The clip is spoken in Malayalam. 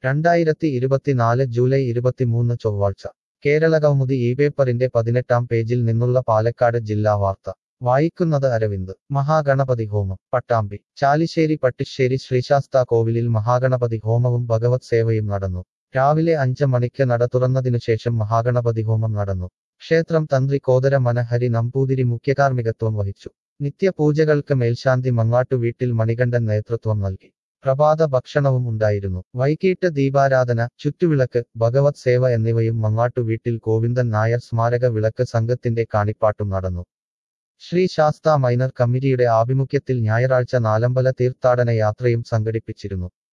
രണ്ടായിരത്തി ഇരുപത്തിനാല് ജൂലൈ ഇരുപത്തിമൂന്ന് ചൊവ്വാഴ്ച കേരള കൗമുദി ഈ പേപ്പറിന്റെ പതിനെട്ടാം പേജിൽ നിന്നുള്ള പാലക്കാട് ജില്ലാ വാർത്ത വായിക്കുന്നത് അരവിന്ദ് മഹാഗണപതി ഹോമം പട്ടാമ്പി ചാലിശ്ശേരി പട്ടിശ്ശേരി ശ്രീശാസ്താ കോവിലിൽ മഹാഗണപതി ഹോമവും ഭഗവത് സേവയും നടന്നു രാവിലെ അഞ്ച് മണിക്ക് നട തുറന്നതിനുശേഷം മഹാഗണപതി ഹോമം നടന്നു ക്ഷേത്രം തന്ത്രി കോതര മനഹരി നമ്പൂതിരി മുഖ്യകാർമ്മികത്വം വഹിച്ചു നിത്യപൂജകൾക്ക് മേൽശാന്തി മങ്ങാട്ടു വീട്ടിൽ മണികണ്ഠൻ നേതൃത്വം നൽകി പ്രഭാത ഭക്ഷണവും ഉണ്ടായിരുന്നു വൈകിട്ട് ദീപാരാധന ചുറ്റുവിളക്ക് ഭഗവത് സേവ എന്നിവയും മങ്ങാട്ടു വീട്ടിൽ ഗോവിന്ദൻ നായർ സ്മാരക വിളക്ക് സംഘത്തിന്റെ കാണിപ്പാട്ടും നടന്നു ശ്രീ ശാസ്ത മൈനർ കമ്മിറ്റിയുടെ ആഭിമുഖ്യത്തിൽ ഞായറാഴ്ച നാലമ്പല തീർത്ഥാടന യാത്രയും സംഘടിപ്പിച്ചിരുന്നു